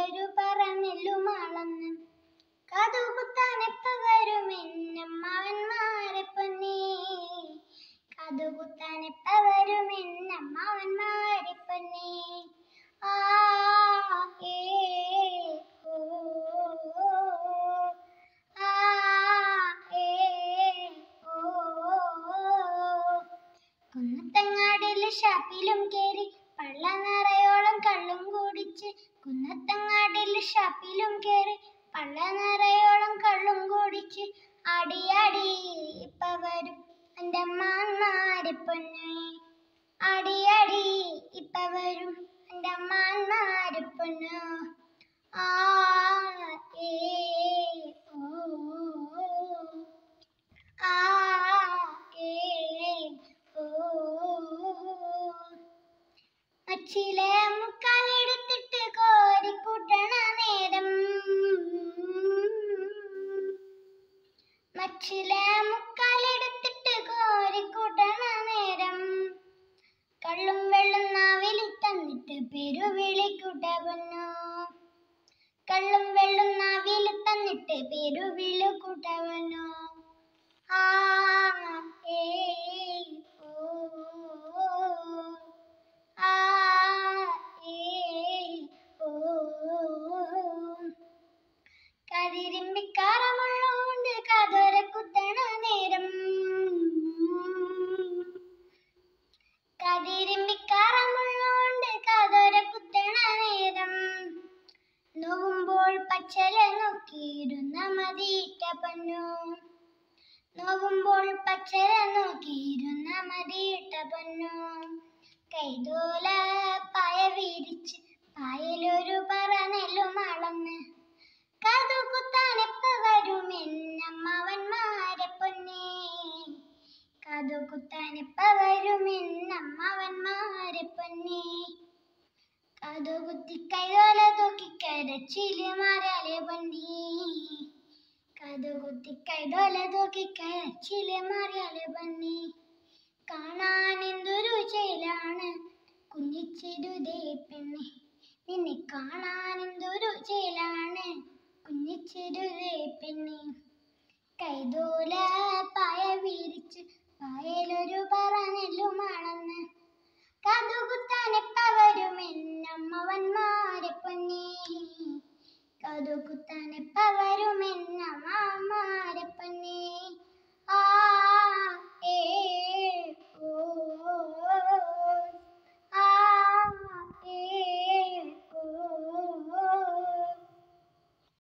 കയ്യിലൊരു പറന്നെല്ലുമാളന്ന് കതുകുത്താനെപ്പ വരുമെന്നമ്മാവന്മാരെ പൊന്നേ കതുകുത്താനെപ്പ വരുമെന്നമ്മാവന്മാരെ പൊന്നേ ആ ഏ ഓ ആ ഏ ഓ കുന്നത്തങ്ങാടിലെ ഷാപ്പിലും കേറി പള്ള നിറയോളം കള്ളും കുടിച്ച് കുന്നത്തങ്ങാടിലെ ഷാപ്പിലും കേറി പള്ള നിറയോളം കള്ളും കുടിച്ച് അടിയടി ഇപ്പ വരും എൻ്റെ അമ്മാന്മാരെ പൊന്നെ അടിയടി ഇപ്പ വരും എൻ്റെ അമ്മാന്മാരെ പൊന്നു ആ ഏ ഓ ആ ഏ ഓ അച്ചിലെ മുക്കാലെടുത്തിട്ട് കോരിക്കൂട്ടണ നേരം മച്ചിലെ മുക്കാലെടുത്തിട്ട് കോരിക്കൂട്ടണ നേരം കള്ളും വെള്ളം നാവിൽ തന്നിട്ട് പെരുവിളിക്കൂട്ട പൊന്നു കള്ളും വെള്ളം നാവിൽ തന്നിട്ട് പെരുവിളിക്കൂട്ട പൊന്നു ആ ഏ ഓ ആ ഏ ഓ കതിരിമ്പിക്കാറമുള്ളോണ്ട് കതോര കുത്തണ നേരം കതിരിമ്പിക്കാറമുള്ളോണ്ട് കതോര കുത്തണ നേരം നോവുമ്പോൾ പച്ചല നോക്കിയിരുന്ന മതിയിട്ട പന്നു നോവുമ്പോൾ പച്ചല നോക്കിയിരുന്ന മതിയിട്ട പന്നു കൈതോല പായ വിരിച്ച് പായലൊരു പറ നെല്ലും അളന്ന് കതുകുത്താനെപ്പ വരുമെന്നമ്മവന്മാരെ പൊന്നേ കതുകുത്താനെപ്പ വരുമെന്നമ്മവന്മാരെ പൊന്നേ കതുകുത്തി കൈതോല തൂക്കി കരച്ചില് മാറാലെ പൊന്നേ കതുകുത്തി കൈതോല തൂക്കി കരച്ചില് മാറിയാലെ പൊന്നേ കാണാൻ എന്തൊരു ചേലാണ് കുഞ്ഞിച്ചെരുതേ പെണ്ണെ നിന്നെ കാണാൻ എന്തൊരു ചേലാണ് കുഞ്ഞിച്ചെരുതേ പെണ്ണെ കൈതോല പായ വിരിച്ച് പായലൊരു പറനെല്ലുമാണെന്ന് കതുകുത്താനെപ്പ വരുമെന്നമ്മവന്മാരെ പൊന്നേ കതുകുത്താനെപ്പ വരുമെന്നമ്മ